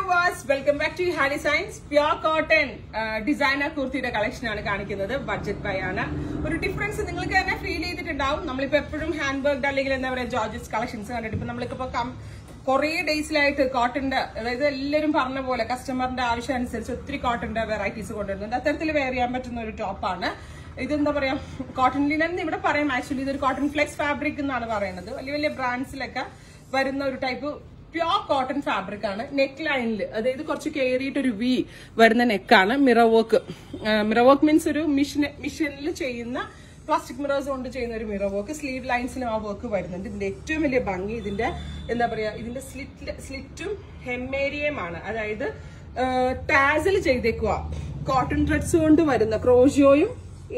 viewers welcome back to ഹാരി സയൻസ് pure cotton designer കുർത്തിയുടെ കളക്ഷൻ ആണ് കാണിക്കുന്നത് ബഡ്ജറ്റ് ബൈ ആണ് ഒരു ഡിഫറൻസ് നിങ്ങൾക്ക് തന്നെ ഫീൽ ചെയ്തിട്ടുണ്ടാവും നമ്മളിപ്പോ എപ്പോഴും ഹാൻഡ് വർക്ക്ഡ് അല്ലെങ്കിൽ എന്താ പറയുക ജോർജസ് കളക്ഷൻസ് കണ്ടിട്ട് ഇപ്പൊ നമ്മളിപ്പോ കുറേ ഡേയ്സിലായിട്ട് കോട്ടന്റെ അതായത് എല്ലാവരും പറഞ്ഞ പോലെ കസ്റ്റമറിന്റെ ആവശ്യം അനുസരിച്ച് ഒത്തിരി കോട്ടന്റെ വെറൈറ്റീസ് കൊണ്ടുവരുന്നുണ്ട് അത്തരത്തിൽ വെയർ ചെയ്യാൻ പറ്റുന്ന ഒരു ടോപ്പാണ് ഇതെന്താ പറയാ കോട്ടൺ ലിനൻ ഇവിടെ പറയാം ആക്ച്വലി ഇതൊരു കോട്ടൺ ഫ്ലെക്സ് ഫാബ്രിക് എന്നാണ് പറയുന്നത് വലിയ വലിയ ബ്രാൻഡ്സിലൊക്കെ വരുന്ന ഒരു ടൈപ്പ് പ്യോർ കോട്ടൺ ഫാബ്രിക് ആണ് നെക്ക് ലൈനിൽ അതായത് കുറച്ച് കയറിയിട്ട് ഒരു വി വരുന്ന നെക്കാണ് mirror work mirror work means ഒരു മിഷൻ മിഷനിൽ ചെയ്യുന്ന പ്ലാസ്റ്റിക് മിറേഴ്സ് കൊണ്ട് ചെയ്യുന്ന ഒരു മിറർ വർക്ക് സ്ലീവ് ലൈൻസിലും ആ വർക്ക് വരുന്നുണ്ട് ഇതിന്റെ ഏറ്റവും വലിയ ഭംഗി ഇതിന്റെ എന്താ പറയാ ഇതിന്റെ സ്ലിറ്റ് സ്ലിറ്റും ഹെമ്മേരിയമാണ് അതായത് ടാസിൽ ചെയ്തേക്കുക കോട്ടൺ ത്രെഡ്സ് കൊണ്ട് വരുന്ന ക്രോഷിയോയും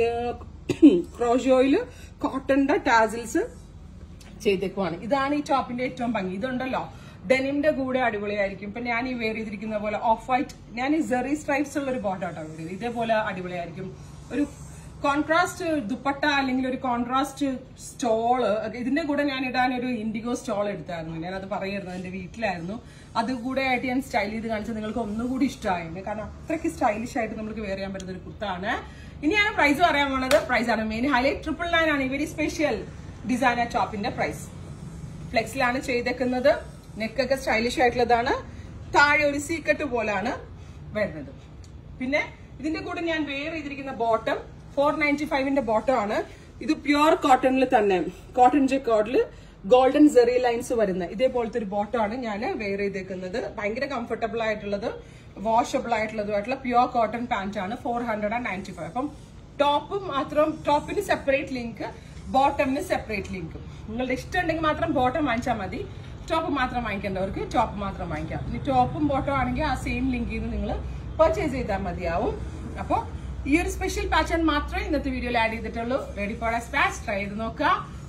ക്രോഷിയോയില് കോട്ടന്റെ ടാസിൽസ് ചെയ്തേക്കുവാണ് ഇതാണ് ഈ ടോപ്പിന്റെ ഏറ്റവും ഭംഗി ഇതുണ്ടല്ലോ ഡെനിമിന്റെ കൂടെ അടിപൊളിയായിരിക്കും ഇപ്പൊ ഞാൻ ഈ വെയർ ചെയ്തിരിക്കുന്ന പോലെ ഓഫ് വൈറ്റ് ഞാൻ ഈ ജെറി സ്ട്രൈപ്സ് ഉള്ള ഒരു ബോട്ടാട്ടോ വെയർ ചെയ്ത് ഇതേപോലെ അടിപൊളിയായിരിക്കും ഒരു കോൺട്രാസ്റ്റ് ദുപ്പട്ട അല്ലെങ്കിൽ ഒരു കോൺട്രാസ്റ്റ് സ്റ്റോള് ഇതിന്റെ കൂടെ ഞാൻ ഇടാൻ ഒരു ഇൻഡിഗോ സ്റ്റോൾ എടുത്തായിരുന്നു ഞാൻ അത് പറയായിരുന്നു എന്റെ വീട്ടിലായിരുന്നു അത് കൂടെ ആയിട്ട് ഞാൻ സ്റ്റൈൽ ചെയ്ത് കാണിച്ചത് നിങ്ങൾക്ക് ഒന്നുകൂടി ഇഷ്ടമായിരുന്നു കാരണം അത്രയ്ക്ക് സ്റ്റൈലിഷ് ആയിട്ട് നമുക്ക് വെയർ ചെയ്യാൻ പറ്റുന്ന ഒരു കുർത്താണ് ഇനിയാണ് പ്രൈസ് പറയാൻ പോണത് പ്രൈസ് ആണ് മെയിൻ ഹൈലൈറ്റ് ട്രിപ്പിൾ നയൻ ആണ് വെരി സ്പെഷ്യൽ ഡിസൈനർ ടോപ്പിന്റെ പ്രൈസ് ഫ്ലെക്സിലാണ് ചെയ്തേക്കുന്നത് നെക്കൊക്കെ സ്റ്റൈലിഷ് ആയിട്ടുള്ളതാണ് താഴെ ഒരു സീക്കട്ട് പോലാണ് വരുന്നത് പിന്നെ ഇതിന്റെ കൂടെ ഞാൻ വെയർ ചെയ്തിരിക്കുന്ന ബോട്ടം ഫോർ നയൻറ്റി ഫൈവിന്റെ ബോട്ടം ആണ് ഇത് പ്യുവർ കോട്ടണിൽ തന്നെ കോട്ടൺ ജെക്കോഡിൽ ഗോൾഡൻ സെറി ലൈൻസ് വരുന്ന ഇതേപോലത്തെ ഒരു ബോട്ടം ആണ് ഞാൻ വെയർ ചെയ്തേക്കുന്നത് ഭയങ്കര കംഫർട്ടബിൾ ആയിട്ടുള്ളത് വാഷബിൾ ആയിട്ടുള്ളതുമായിട്ടുള്ള പ്യുവർ കോട്ടൺ പാന്റ് ആണ് four hundred and ninety five അപ്പം ടോപ്പ് മാത്രം ടോപ്പിന് സെപ്പറേറ്റ് ലിങ്ക് ബോട്ടമിന് സെപ്പറേറ്റ് ലിങ്ക് നിങ്ങളുടെ ഇഷ്ടം ഉണ്ടെങ്കിൽ മാത്രം ബോട്ടം വാങ്ങിച്ചാൽ മതി ടോപ്പ് മാത്രം വാങ്ങിക്കേണ്ടവർക്ക് ടോപ്പ് മാത്രം വാങ്ങിക്കാം ഇനി ടോപ്പും ബോട്ടം ആണെങ്കിൽ ആ സെയിം ലിങ്കിൽ നിന്ന് നിങ്ങൾ പർച്ചേസ് ചെയ്താൽ മതിയാവും അപ്പോൾ ഈ ഒരു സ്പെഷ്യൽ പാറ്റേൺ മാത്രമേ ഇന്നത്തെ വീഡിയോയിൽ ആഡ് ചെയ്തിട്ടുള്ളൂ ready for dispatch try ചെയ്ത് നോക്കുക